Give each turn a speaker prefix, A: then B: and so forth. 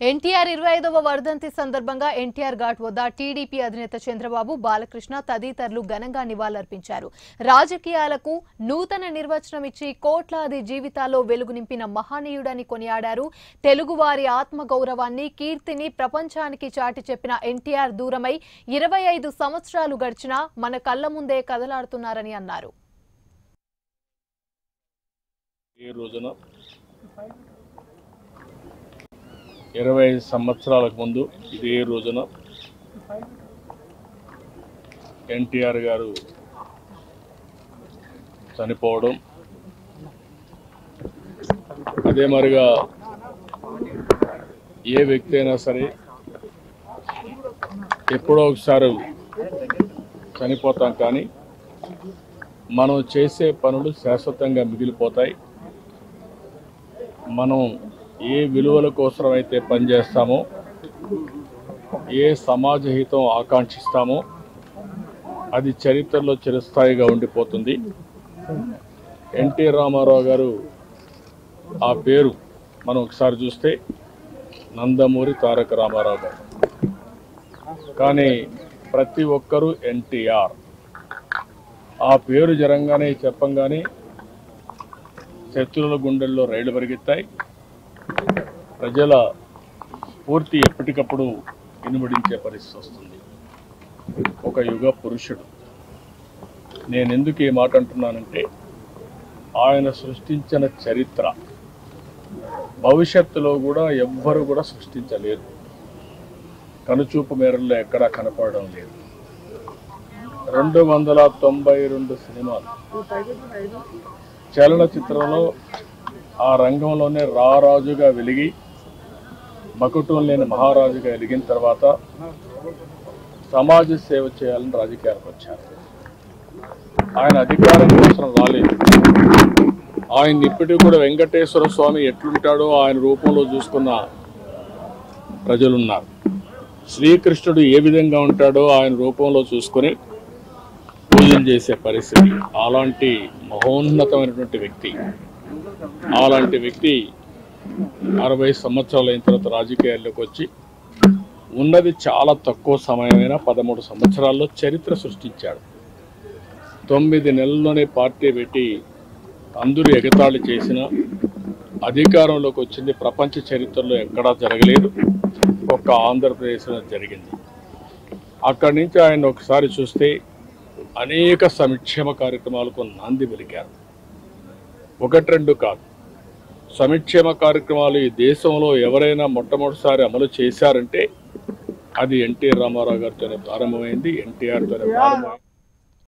A: ఎన్టీఆర్ ఇరవై ఐదవ వర్ధంతి సందర్భంగా ఎన్టీఆర్ ఘాట్ వద్ద టీడీపీ అధినేత చంద్రబాబు బాలకృష్ణ తదితరులు ఘనంగా నివాళులర్పించారు రాజకీయాలకు నూతన నిర్వచనం ఇచ్చి కోట్లాది జీవితాల్లో వెలుగు నింపిన మహనీయుడని కొనియాడారు తెలుగువారి ఆత్మగౌరవాన్ని కీర్తిని ప్రపంచానికి చాటి చెప్పిన ఎన్టీఆర్ దూరమై ఇరవై ఐదు సంవత్సరాలు గడిచినా మన కళ్ల ముందే కదలాడుతున్నారని అన్నారు
B: ఈ రోజున ఇరవై ఐదు సంవత్సరాలకు ముందు ఇదే రోజున ఎన్టీఆర్ గారు చనిపోవడం అదే మరిగా ఏ వ్యక్తి అయినా సరే ఎప్పుడో ఒకసారి చనిపోతాం కానీ మనం చేసే పనులు శాశ్వతంగా మిగిలిపోతాయి మనం ఏ విలువల కోసం అయితే పనిచేస్తామో ఏ సమాజ హితం ఆకాంక్షిస్తామో అది చరిత్రలో చిరస్థాయిగా ఉండిపోతుంది ఎన్టీ రామారావు గారు ఆ పేరు మనం ఒకసారి చూస్తే నందమూరి తారక రామారావు గారు కానీ ప్రతి ఒక్కరూ ఎన్టీఆర్ ఆ పేరు జరంగానే చెప్పంగానే శత్రువుల గుండెల్లో రైళ్లు పరిగెత్తాయి ప్రజల పూర్తి ఎప్పటికప్పుడు ఇనుమడించే పరిస్థితి వస్తుంది ఒక యుగ పురుషుడు నేను ఎందుకు ఈ మాట అంటున్నానంటే ఆయన సృష్టించిన చరిత్ర భవిష్యత్తులో కూడా ఎవ్వరు కూడా సృష్టించలేరు కనుచూపు మేరల్లో ఎక్కడా కనపడడం లేదు రెండు వందల తొంభై రెండు సినిమాలు చలనచిత్రంలో ఆ రంగంలోనే రారాజుగా వెలిగి మకుటం లేని మహారాజుగా వెలిగిన తర్వాత సమాజ సేవ చేయాలని రాజకీయాలకు వచ్చారు ఆయన అధికారం కోసం రాలేదు ఆయన ఇప్పటికి కూడా వెంకటేశ్వర స్వామి ఎట్లుంటాడో ఆయన రూపంలో చూసుకున్న ప్రజలున్నారు శ్రీకృష్ణుడు ఏ విధంగా ఉంటాడో ఆయన రూపంలో చూసుకొని పూజలు చేసే పరిస్థితి అలాంటి మహోన్నతమైనటువంటి వ్యక్తి అలాంటి వ్యక్తి అరవై సంవత్సరాలు అయిన తర్వాత రాజకీయాల్లోకి వచ్చి ఉన్నది చాలా తక్కువ సమయమైన పదమూడు సంవత్సరాల్లో చరిత్ర సృష్టించాడు తొమ్మిది నెలల్లోనే పార్టీ పెట్టి అందరూ ఎగతాళి చేసిన అధికారంలోకి వచ్చింది ప్రపంచ చరిత్రలో ఎక్కడా జరగలేదు ఒక్క ఆంధ్రప్రదేశ్లో జరిగింది అక్కడి నుంచి ఆయన ఒకసారి చూస్తే అనేక సంక్షేమ కార్యక్రమాలకు నాంది పలికారు ఒకటి రెండు కాదు సంక్షేమ కార్యక్రమాలు ఈ దేశంలో ఎవరైనా మొట్టమొదటిసారి అమలు చేశారంటే అది ఎన్టీ రామారావు గారితోనే ప్రారంభమైంది ఎన్టీఆర్తోనే ప్రారంభమైంది